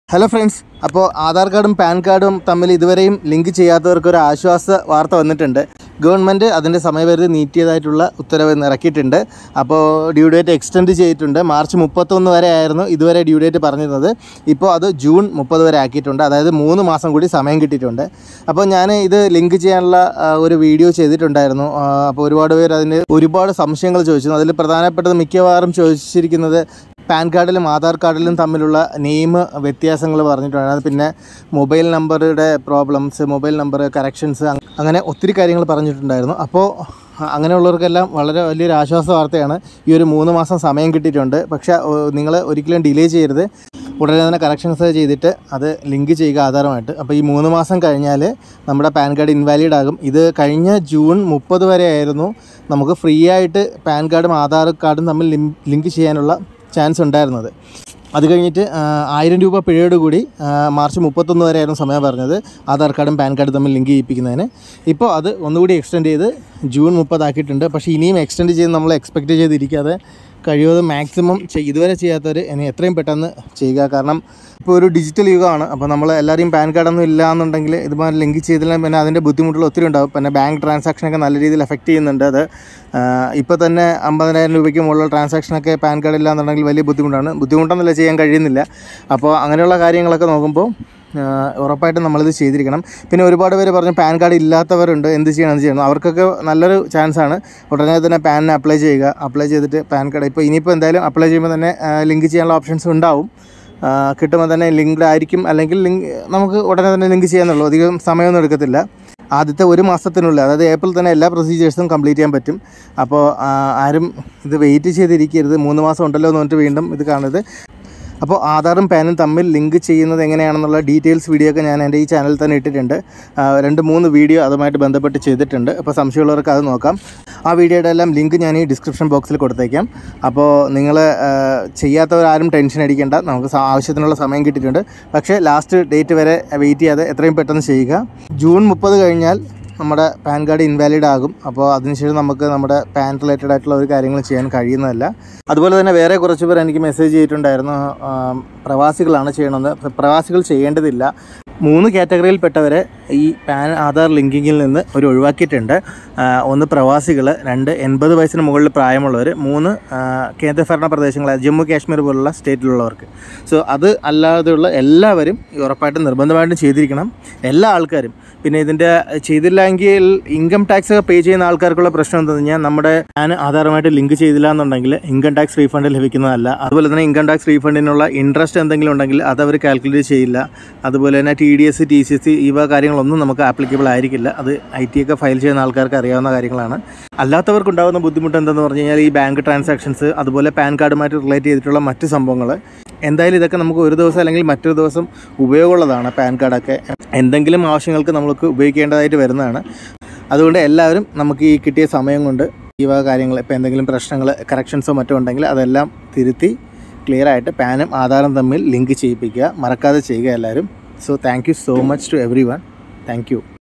hello friends അപ്പോൾ ആധാർ കാർഡും pan കാർഡും തമ്മിൽ ഇതുവരെയും ലിങ്ക് ചെയ്യാത്തവർക്ക് ഒരു ആശ്വാസ വാർത്ത വന്നിട്ടുണ്ട് ഗവൺമെൻറ് അതിൻ്റെ സമയപരിധി നീട്ടിയതായിട്ടുള്ള ഉത്തരവ് ഇന്ന് ഇറക്കിയിട്ടുണ്ട് അപ്പോൾ ഡ്യൂ ഡേറ്റ് എക്സ്റ്റെൻഡ് ചെയ്തിട്ടുണ്ട് മാർച്ച് മുപ്പത്തൊന്ന് വരെ ആയിരുന്നു ഇതുവരെ ഡ്യൂ ഡേറ്റ് പറഞ്ഞിരുന്നത് ഇപ്പോൾ അത് ജൂൺ മുപ്പത് വരെ ആക്കിയിട്ടുണ്ട് അതായത് മൂന്ന് മാസം കൂടി സമയം കിട്ടിയിട്ടുണ്ട് അപ്പോൾ ഞാൻ ഇത് ലിങ്ക് ചെയ്യാനുള്ള ആ, ഒരു വീഡിയോ ചെയ്തിട്ടുണ്ടായിരുന്നു ആ, അപ്പോൾ ഒരുപാട് പേര് അതിന് ഒരുപാട് സംശയങ്ങൾ ചോദിച്ചു അതിൽ പ്രധാനപ്പെട്ടത് മിക്കവാറും ചോദിച്ചിരിക്കുന്നത് പാൻ കാർഡിലും ആധാർ കാർഡിലും തമ്മിലുള്ള നെയിം വ്യത്യാസങ്ങൾ പറഞ്ഞിട്ടുണ്ട് അത് പിന്നെ മൊബൈൽ നമ്പറുടെ പ്രോബ്ലംസ് മൊബൈൽ നമ്പർ കറക്ഷൻസ് അങ്ങനെ ഒത്തിരി കാര്യങ്ങൾ പറഞ്ഞിട്ടുണ്ടായിരുന്നു അപ്പോൾ അങ്ങനെയുള്ളവർക്കെല്ലാം വളരെ വലിയൊരു ആശ്വാസ വാർത്തയാണ് ഈ ഒരു മൂന്ന് മാസം സമയം കിട്ടിയിട്ടുണ്ട് പക്ഷേ നിങ്ങൾ ഒരിക്കലും ഡിലേ ചെയ്യരുത് ഉടനെ തന്നെ കറക്ഷൻസ് ചെയ്തിട്ട് അത് ലിങ്ക് ചെയ്യുക ആധാരമായിട്ട് അപ്പോൾ ഈ മൂന്ന് മാസം കഴിഞ്ഞാൽ നമ്മുടെ പാൻ കാർഡ് ഇൻവാലിഡ് ആകും ഇത് കഴിഞ്ഞ ജൂൺ മുപ്പത് വരെ ആയിരുന്നു നമുക്ക് ഫ്രീ ആയിട്ട് പാൻ കാർഡും ആധാർ കാർഡും തമ്മിൽ ലിങ്ക് ചെയ്യാനുള്ള ചാൻസ് ഉണ്ടായിരുന്നത് അത് കഴിഞ്ഞിട്ട് ആ, ആയിരം രൂപ പിഴയോട് കൂടി ആ, മാർച്ച് മുപ്പത്തൊന്ന് വരെയായിരുന്നു സമയം പറഞ്ഞത് ആധാർ കാർഡും പാൻ കാർഡും തമ്മിൽ ലിങ്ക് ചെയ്യിപ്പിക്കുന്നതിന് ഇപ്പോൾ അത് ഒന്നുകൂടി എക്സ്റ്റെൻഡ് ചെയ്ത് ജൂൺ മുപ്പതാക്കിയിട്ടുണ്ട് പക്ഷേ ഇനിയും എക്സ്റ്റെൻഡ് ചെയ്ത് നമ്മൾ എക്സ്പെക്റ്റ് ചെയ്തിരിക്കാതെ കഴിവതും മാക്സിമം ചെയ്- ഇതുവരെ ചെയ്യാത്തവർ ഇനി എത്രയും പെട്ടെന്ന് ചെയ്യുക കാരണം ഇപ്പോൾ ഒരു ഡിജിറ്റൽ യുഗമാണ് അപ്പോൾ നമ്മൾ എല്ലാവരെയും പാൻ കാർഡൊന്നും ഇല്ല എന്നുണ്ടെങ്കിൽ ഇതുപോലെ ലിങ്ക് ചെയ്തില്ലെങ്കിൽ പിന്നെ അതിൻ്റെ ബുദ്ധിമുട്ടുകൾ ഒത്തിരി ഉണ്ടാവും പിന്നെ ബാങ്ക് ട്രാൻസാക്ഷനൊക്കെ നല്ല രീതിയിൽ എഫക്റ്റ് ചെയ്യുന്നുണ്ട് അത് ഇപ്പോൾ തന്നെ അമ്പതിനായിരം രൂപയ്ക്ക് മുകളിലുള്ള ട്രാൻസാക്ഷനൊക്കെ പാൻ കാർഡ് ഇല്ല എന്നുണ്ടെങ്കിൽ വലിയ ബുദ്ധിമുട്ടാണ് ബുദ്ധിമുട്ടൊന്നുമില്ല ചെയ്യാൻ കഴിയുന്നില്ല അപ്പോൾ അങ്ങനെയുള്ള കാര്യങ്ങളൊക്കെ നോക്കുമ്പോൾ ആഹ് ഉറപ്പായിട്ടും നമ്മളിത് ചെയ്തിരിക്കണം പിന്നെ ഒരുപാട് പേര് പറഞ്ഞു പാൻ കാർഡ് ഇല്ലാത്തവരുണ്ട് എന്ത് ചെയ്യണം എന്ത് ചെയ്യണം അവർക്കൊക്കെ നല്ലൊരു ചാൻസ് ആണ് ഉടനെ തന്നെ പാനിന് അപ്ലൈ ചെയ്യുക അപ്ലൈ ചെയ്തിട്ട് പാൻ കാർഡ് ഇപ്പോൾ ഇനിയിപ്പോൾ എന്തായാലും അപ്ലൈ ചെയ്യുമ്പോൾ തന്നെ ലിങ്ക് ചെയ്യാനുള്ള ഓപ്ഷൻസ് ഉണ്ടാവും ആഹ് കിട്ടുമ്പോൾ തന്നെ ലിങ്ക്ഡ് ആയിരിക്കും അല്ലെങ്കിൽ ലിങ്ക് നമുക്ക് ഉടനെ തന്നെ ലിങ്ക് ചെയ്യാന്നുള്ളൂ അധികം സമയമൊന്നും എടുക്കത്തില്ല ആദ്യത്തെ ഒരു മാസത്തിനുള്ളിൽ അതായത് ഏപ്രിൽ തന്നെ എല്ലാ പ്രൊസീജിയേഴ്സും കംപ്ലീറ്റ് ചെയ്യാൻ പറ്റും അപ്പോൾ ആഹ് ആരും ഇത് വെയിറ്റ് ചെയ്തിരിക്കരുത് മൂന്ന് മാസം ഉണ്ടല്ലോ എന്ന് പറഞ്ഞിട്ട് വീണ്ടും ഇത് കാണരുത് അപ്പോൾ ആധാറും പാനും തമ്മിൽ ലിങ്ക് ചെയ്യുന്നത് എങ്ങനെയാണെന്നുള്ള ഡീറ്റെയിൽസ് വീഡിയോ ഒക്കെ ഞാൻ എൻ്റെ ഈ ചാനലിൽ തന്നെ ഇട്ടിട്ടുണ്ട് ആ, രണ്ട് മൂന്ന് വീഡിയോ അതുമായിട്ട് ബന്ധപ്പെട്ട് ചെയ്തിട്ടുണ്ട് അപ്പോൾ സംശയമുള്ളവർക്ക് അത് നോക്കാം ആ വീഡിയോയുടെ എല്ലാം ലിങ്ക് ഞാൻ ഈ ഡിസ്ക്രിപ്ഷൻ ബോക്സിൽ കൊടുത്തേക്കാം അപ്പോൾ നിങ്ങൾ ചെയ്യാത്തവരാരും ടെൻഷൻ അടിക്കേണ്ട നമുക്ക് സ- ആവശ്യത്തിനുള്ള സമയം കിട്ടിയിട്ടുണ്ട് പക്ഷേ ലാസ്റ്റ് ഡേറ്റ് വരെ വെയിറ്റ് ചെയ്യാതെ എത്രയും പെട്ടെന്ന് ചെയ്യുക ജൂൺ മുപ്പത് കഴിഞ്ഞാൽ നമ്മുടെ പാൻ കാർഡ് ഇൻവാലിഡ് ആകും അപ്പോൾ അതിനുശേഷം നമുക്ക് നമ്മുടെ പാൻ റിലേറ്റഡ് ആയിട്ടുള്ള ഒരു കാര്യങ്ങൾ ചെയ്യാൻ കഴിയുന്നതല്ല അതുപോലെ തന്നെ വേറെ കുറച്ച് പേർ എനിക്ക് മെസ്സേജ് ചെയ്തിട്ടുണ്ടായിരുന്നു ആ, പ്രവാസികളാണ് ചെയ്യണമെന്ന് പ്ര- പ്രവാസികൾ ചെയ്യേണ്ടതില്ല മൂന്ന് കാറ്റഗറിയിൽപ്പെട്ടവരെ ഈ പാൻ ആധാർ ലിങ്കിങ്ങിൽ നിന്ന് ഒരു ഒഴിവാക്കിയിട്ടുണ്ട് ആ, ഒന്ന് പ്രവാസികൾ രണ്ട് എൺപത് വയസ്സിന് മുകളിൽ പ്രായമുള്ളവർ മൂന്ന് ആ, കേന്ദ്രഭരണ പ്രദേശങ്ങൾ ജമ്മു കാശ്മീർ പോലുള്ള സ്റ്റേറ്റിലുള്ളവർക്ക് സോ അത് അല്ലാതെയുള്ള എല്ലാവരും ഉറപ്പായിട്ടും നിർബന്ധമായിട്ടും ചെയ്തിരിക്കണം എല്ലാ ആൾക്കാരും പിന്നെ ഇതിൻ്റെ ചെയ്തില്ലെങ്കിൽ ഇൻകം ടാക്സ് ഒക്കെ പേ ചെയ്യുന്ന ആൾക്കാർക്കുള്ള പ്രശ്നം എന്താണെന്ന് കഴിഞ്ഞാൽ നമ്മുടെ ഞാൻ ആധാരമായിട്ട് ലിങ്ക് ചെയ്തില്ല എന്നുണ്ടെങ്കിൽ ഇൻകം ടാക്സ് റീഫണ്ട് ലഭിക്കുന്നതല്ല അതുപോലെ തന്നെ ഇൻകം ടാക്സ് റീഫണ്ടിനുള്ള ഇൻട്രസ്റ്റ് എന്തെങ്കിലും ഉണ്ടെങ്കിൽ അത് അവർ കാൽക്കുലേറ്റ് ചെയ്യില്ല അതുപോലെ തന്നെ T D S T C S ഇവ കാര്യങ്ങളൊന്നും നമുക്ക് ആപ്ലിക്കബിൾ ആയിരിക്കില്ല അത് ഐ ടി ഒക്കെ ഫയൽ ചെയ്യുന്ന ആൾക്കാർക്ക് അറിയാവുന്ന കാര്യങ്ങളാണ് അല്ലാത്തവർക്ക് ഉണ്ടാകുന്ന ബുദ്ധിമുട്ട് എന്തെന്ന് പറഞ്ഞു കഴിഞ്ഞാൽ ഈ ബാങ്ക് ട്രാൻസാക്ഷൻസ് അതുപോലെ പാൻ കാർഡുമായിട്ട് റിലേറ്റ് ചെയ്തിട്ടുള്ള മറ്റ് സംഭവങ്ങൾ എന്തായാലും ഇതൊക്കെ നമുക്ക് ഒരു ദിവസം അല്ലെങ്കിൽ മറ്റൊരു ദിവസം ഉപയോഗമുള്ളതാണ് പാൻ കാർഡൊക്കെ എന്തെങ്കിലും ആവശ്യങ്ങൾക്ക് നമുക്ക് ഉപയോഗിക്കേണ്ടതായിട്ട് വരുന്നതാണ് അതുകൊണ്ട് എല്ലാവരും നമുക്ക് ഈ കിട്ടിയ സമയം കൊണ്ട് ഈ വക കാര്യങ്ങൾ ഇപ്പോൾ എന്തെങ്കിലും പ്രശ്നങ്ങൾ കറക്ഷൻസോ മറ്റോ ഉണ്ടെങ്കിൽ അതെല്ലാം തിരുത്തി ക്ലിയർ ആയിട്ട് പാനും ആധാറും തമ്മിൽ ലിങ്ക് ചെയ്യിപ്പിക്കുക മറക്കാതെ ചെയ്യുക എല്ലാവരും so thank you so much to everyone thank U